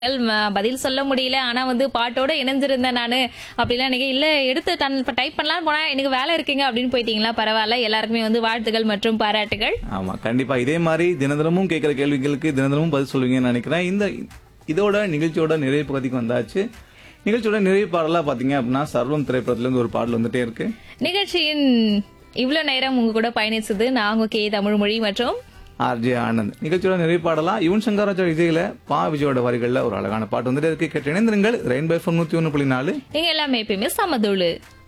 ம- பதில் சொல்ல முடியல ஆனா வந்து பாட்டோட இணைஞ்சிருந்தேன் நானு அப்படிலாம் நீங்க இல்ல எடுத்து தன் டைப் பண்ணலாம் போனா எனக்கு வேலை இருக்குங்க அப்படின்னு போயிட்டீங்களா பரவாயில்ல எல்லாருக்குமே வந்து வாழ்த்துகள் மற்றும் பாராட்டுகள் ஆமா கண்டிப்பா இதே மாதிரி தினந்தனமும் கேட்கிற கேள்விகளுக்கு தினந்தனமும் பதில் சொல்லுவீங்கன்னு நினைக்கிறேன் இந்த இதோட நிகழ்ச்சியோட நிறைவு பகுதிக்கு வந்தாச்சு நிகழ்ச்சியோட நிறைவு பாடலா பாத்தீங்க அப்படின்னா சர்வம் திரைப்படத்துல இருந்து ஒரு பாடல் வந்துட்டே இருக்கு நிகழ்ச்சியின் இவ்வளவு நேரம் உங்க கூட பயணிச்சது நான் உங்க கே தமிழ்மொழி மற்றும் ஆர்ஜே ஆனந்த் நிகழ்ச்சியோட நிறைவு பாடலா யுவன் சங்கராச்சார இசையில பா விஜயோட வரிகள்ல ஒரு அழகான பாட்டு வந்துட்டே இருக்கு கேட்டு இணைந்திருங்கள் ரெயின்பை நூத்தி ஒன்னு புள்ளி நாலு நீங்க எல்லாமே எப்பயுமே சமதுளு